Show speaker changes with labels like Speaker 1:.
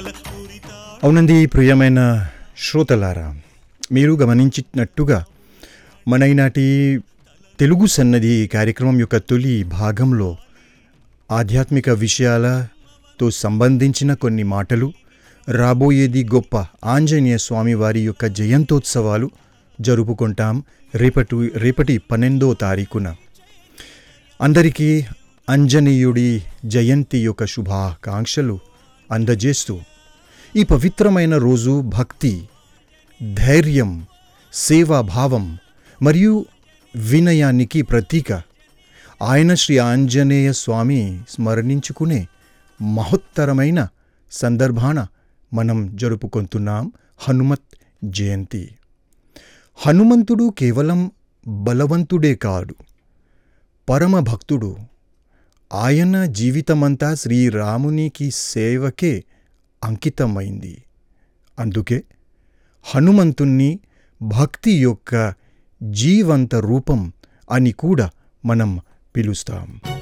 Speaker 1: అవునండి ప్రియమైన శ్రోతలారా మీరు గమనించినట్టుగా మన ఈనాటి తెలుగు సన్నది కార్యక్రమం యొక్క తొలి భాగంలో ఆధ్యాత్మిక విషయాలతో సంబంధించిన కొన్ని మాటలు రాబోయేది గొప్ప ఆంజనేయ స్వామి వారి యొక్క జయంతోత్సవాలు జరుపుకుంటాం రేపటి రేపటి పన్నెండో తారీఖున అందరికీ అంజనేయుడి జయంతి యొక్క శుభాకాంక్షలు అందజేస్తూ ఈ పవిత్రమైన రోజు భక్తి ధైర్యం సేవాభావం మరియు వినయానికి ప్రతీక ఆయన శ్రీ ఆంజనేయ స్వామి స్మరణించుకునే మహత్తరమైన సందర్భాన మనం జరుపుకుంటున్నాం హనుమత్ జయంతి హనుమంతుడు కేవలం బలవంతుడే కాడు పరమ భక్తుడు ఆయన జీవితమంతా శ్రీరామునికి సేవకే అంకితమైంది అందుకే హనుమంతుణ్ణి భక్తి యొక్క జీవంత రూపం అని కూడా మనం పిలుస్తాం